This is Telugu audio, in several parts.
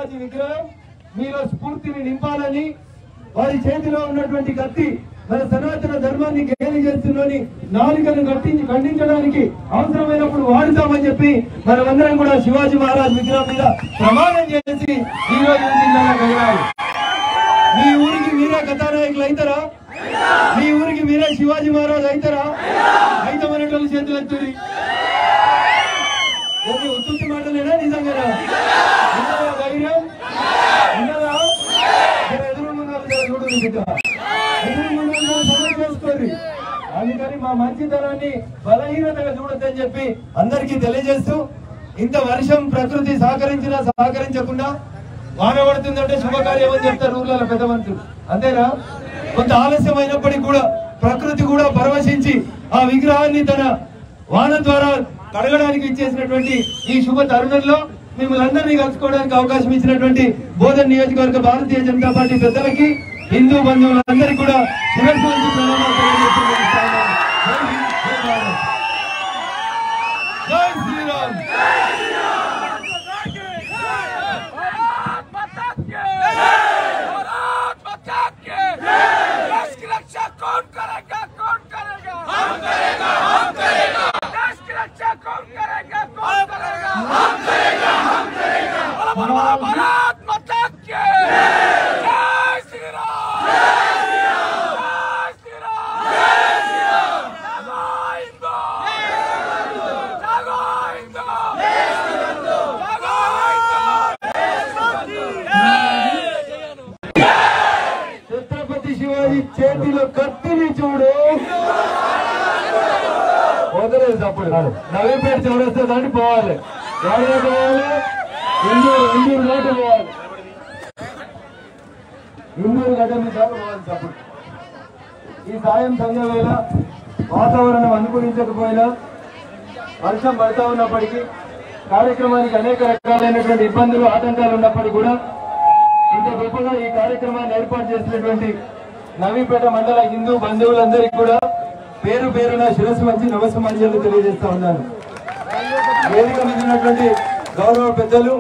మహారాజు విగ్రహం మీలో స్ఫూర్తిని నింపాలని వారి చేతిలో ఉన్నటువంటి కత్తి మన సనాతన ధర్మాన్ని గేలి చేస్తున్నని నాలుకను కట్టించి ఖండించడానికి అవసరమైనప్పుడు వాడుతామని చెప్పి మనమందరం కూడా శివాజీ మహారాజ్ విగ్రహం మీద ప్రమాణం చేసి ఈ రోజు జిల్లాలో వెళ్ళాలి మీ ఊరికి మీరే కథానాయకులు అవుతారా మీ ఊరికి మీరే శివాజీ మహారాజ్ అవుతారా అయితమనేటువంటి చేతులు ఎత్తుంది ఓకే ఉత్తుత్తి మాటలేనా నిజంగానా ఉన్నదా ధైర్యం ఉన్నదా జర ఎదురున్న వాళ్ళు జర చూడండి బిడ్డ. ఎదురున్న వాళ్ళు సమయం చేసుకోండి అందుకని మా మంచితనాన్ని బలహీనతగా చూడొద్దని చెప్పి అందరికీ తెలియజేస్తూ ఇంత వర్షం ప్రకృతి సహకరించినా సహకరించకుండా వాన పడుతుందంటే శుభకార్యం అని చెప్తారు ఊర్లలో పెద్ద మనుషులు అంతేనా కొంత ఆలస్యం అయినప్పటికీ కూడా ప్రకృతి కూడా పరవశించి ఆ విగ్రహాన్ని తన వాన ద్వారా కడగడానికి ఇచ్చేసినటువంటి ఈ శుభ తరుణంలో మిమ్మల్ని అందరినీ కలుసుకోవడానికి అవకాశం ఇచ్చినటువంటి బోధన్ నియోజకవర్గ భారతీయ జనతా పార్టీ పెద్దలకి హిందూ బంధువులందరికీ కూడా శిరస్సు వంచి ప్రణామాలు తెలియజేస్తూ ముగిస్తాను. జై హింద్, జై భారత్. జై శ్రీరామ్ देश की रक्षा कौन करेगा कौन करेगा हम करेगा हम करेगा देश की रक्षा कौन करेगा कौन करेगा हम करेगा हम करेगा भारत माता की जय श्री राम जय श्री राम जय श्री राम जय हिंदू जय हिंदू ఛత్రపతి శివాజీ చేతిలో కత్తిని చూడు వదలేదు తప్పుడు నవీపేట చౌరస్తా దాటి పోవాలి ఎవరైనా పోవాలి ఇందూరు ఇందూరు దాటి పోవాలి ఇందూరు గడ్డ మీద దాటి పోవాలి తప్పుడు ఈ సాయం సంధ్య వేళ వాతావరణం అనుకూలించకపోయినా వర్షం పడతా ఉన్నప్పటికీ కార్యక్రమానికి అనేక రకాలైనటువంటి ఇబ్బందులు ఆటంకాలు ఉన్నప్పటికీ కూడా ఇంత గొప్పగా ఈ కార్యక్రమాన్ని ఏర్పాటు చేసినటువంటి నవీపేట మండల హిందూ బంధువులందరికీ కూడా పేరు పేరున శిరస్సు మంచి నమస్సమాంజలు తెలియజేస్తా ఉన్నాను వేదిక మీద ఉన్నటువంటి గౌరవ పెద్దలు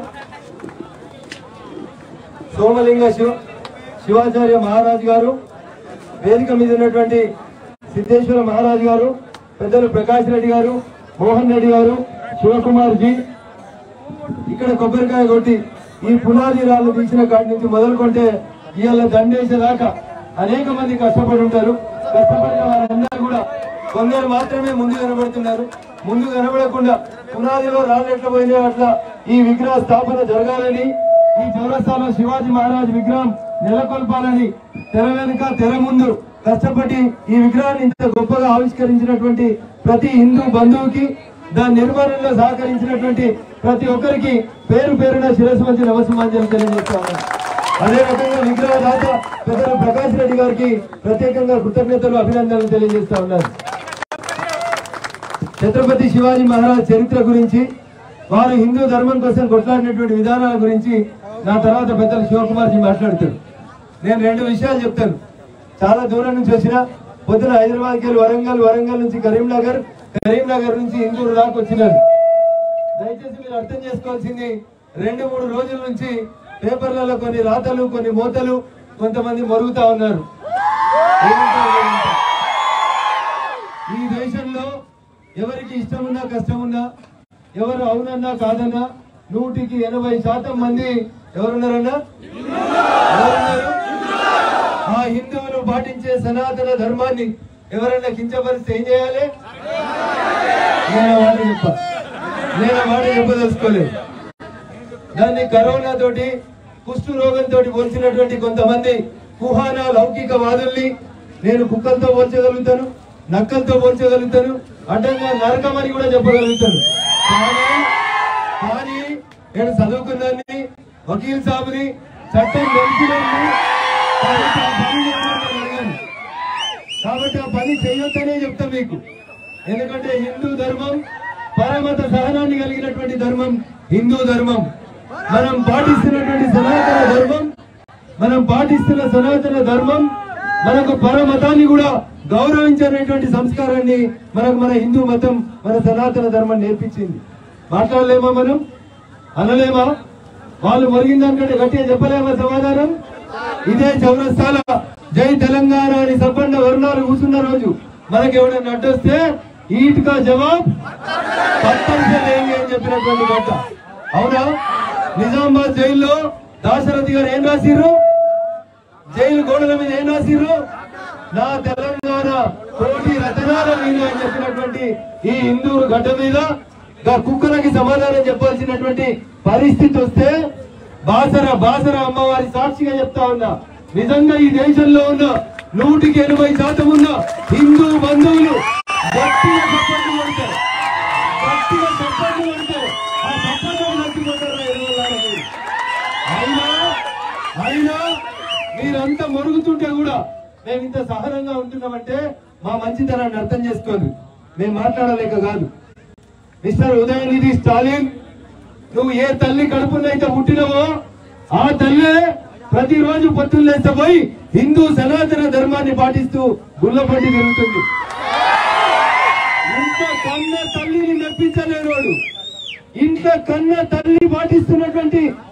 సోమలింగ శివ శివాచార్య మహారాజ్ గారు వేదిక మీద ఉన్నటువంటి సిద్ధేశ్వర మహారాజ్ గారు పెద్దలు ప్రకాష్ రెడ్డి గారు మోహన్ రెడ్డి గారు శివకుమార్ జీ ఇక్కడ కొబ్బరికాయ కొట్టి ఈ పునాది రాళ్ళు తీసిన కాడి నుంచి మొదలుకుంటే ఇవాళ దండేసేదాకా అనేక మంది కష్టపడి ఉంటారు కష్టపడిన వారందరూ కూడా కొందరు మాత్రమే ముందు కనబడుతున్నారు ముందు కనబడకుండా పునాదిలో రాళ్ళు ఎట్లా పోయినాయో అట్లా ఈ విగ్రహ స్థాపన జరగాలని ఈ చౌరస్తాలో శివాజీ మహారాజ్ విగ్రహం నెలకొల్పాలని తెర వెనుక తెర ముందు కష్టపడి ఈ విగ్రహాన్ని ఇంత గొప్పగా ఆవిష్కరించినటువంటి ప్రతి హిందూ బంధువుకి దాని నిర్మాణంలో సహకరించినటువంటి ప్రతి ఒక్కరికి పేరు పేరున శిరస్సు మంచి నమస్సమాంజలి తెలియజేస్తా ఉన్నాను అదే రకంగా విగ్రహ దాత పెద్దలు ప్రకాష్ రెడ్డి గారికి ప్రత్యేకంగా కృతజ్ఞతలు అభినందనలు తెలియజేస్తా ఉన్నారు ఛత్రపతి శివాజీ మహారాజ్ చరిత్ర గురించి వారు హిందూ ధర్మం కోసం కొట్లాడినటువంటి విధానాల గురించి నా తర్వాత పెద్దలు శివకుమార్ జీ మాట్లాడుతారు నేను రెండు విషయాలు చెప్తాను చాలా దూరం నుంచి వచ్చిన పొద్దున హైదరాబాద్కి వెళ్ళి వరంగల్ వరంగల్ నుంచి కరీంనగర్ కరీంనగర్ నుంచి ఇందూరు దాకా వచ్చినాను దయచేసి మీరు అర్థం చేసుకోవాల్సింది రెండు మూడు రోజుల నుంచి పేపర్లలో కొన్ని రాతలు కొన్ని మోతలు కొంతమంది మరుగుతా ఉన్నారు ఏమంటారు ఏమంటారు? ఈ దేశంలో ఎవరికి ఇష్టం ఉన్నా కష్టం ఉన్నా ఎవరు అవునన్నా కాదన్నా నూటికి ఎనభై శాతం మంది ఎవరున్నారన్నా ఎవరున్నారు ఆ హిందువులు పాటించే సనాతన ధర్మాన్ని ఎవరైనా కించపరిస్తే ఏం చేయాలి నేను మాట చెప్ప నేను మాట చెప్పదలుచుకోలేదు దాన్ని కరోనా తోటి కుష్టు రోగంతో పోల్చినటువంటి కొంతమంది కుహాన లౌకిక వాదుల్ని నేను కుక్కలతో పోల్చగలుగుతాను నక్కలతో పోల్చగలుగుతాను అడ్డంగా నరకం అని కూడా చెప్పగలుగుతాను కానీ కానీ నేను చదువుకున్నాన్ని వకీల్ సాబుని చట్టం తెలిసినోడిని, కాబట్టి ఆ పని చేయమని నేను అడిగాను. కాబట్టి ఆ పని చేయొద్దనే చెప్తా మీకు ఎందుకంటే హిందూ ధర్మం పరమత సహనాన్ని కలిగినటువంటి ధర్మం హిందూ ధర్మం మనం పాటిస్తున్నటువంటి సనాతన ధర్మం మనం పాటిస్తున్న సనాతన ధర్మం మనకు పరమతాన్ని కూడా గౌరవించేటువంటి సంస్కారాన్ని మనకు మన హిందూ మతం మన సనాతన ధర్మం నేర్పించింది మాట్లాడలేమా మనం అనలేమా వాళ్ళు మొరిగిన దానికంటే గట్టిగా చెప్పలేమా సమాధానం ఇదే చౌరస్తాల జై తెలంగాణ అని సంపన్న వర్ణాలు కూర్చున్న రోజు మనకి ఎవడైనా అడ్డొస్తే ఈట్కా జవాబ్ పత్తంసే లేంగి అని చెప్పినటువంటి గట్ట అవునా నిజామాబాద్ జైల్లో దాశరథి గారు ఏం రాసిర్రు జైలు గోడల మీద ఏం రాసిర్రు నా తెలంగాణ కోటి రతనాల మీద అని చెప్పినటువంటి ఈ హిందూరు గడ్డ మీద గా కుక్కలకి సమాధానం చెప్పాల్సినటువంటి పరిస్థితి వస్తే బాసర బాసర అమ్మవారి సాక్షిగా చెప్తా ఉన్నా నిజంగా ఈ దేశంలో ఉన్న నూటికి ఎనభై శాతం ఉన్న హిందూ బంధువులు గట్టిగా చప్పట్లు కొడతారు గట్టిగా చప్పట్లు కొడితే ఆ చప్పట్లు నచ్చిపోతారు అయినా అయినా మీరంతా మొరుగుతుంటే కూడా మేము ఇంత సహనంగా ఉంటున్నామంటే మా మంచితనాన్ని అర్థం చేసుకోండి మేము మాట్లాడలేక కాదు మిస్టర్ ఉదయనిధి స్టాలిన్ నువ్వు ఏ తల్లి కడుపునైతే పుట్టినవో ఆ తల్లే ప్రతిరోజు పొత్తులు పోయి హిందూ సనాతన ధర్మాన్ని పాటిస్తూ గుల్లపట్టి తిరుగుతుంది ఇంత కన్న తల్లిని మెప్పించలేనోడు ఇంత కన్న తల్లి పాటిస్తున్నటువంటి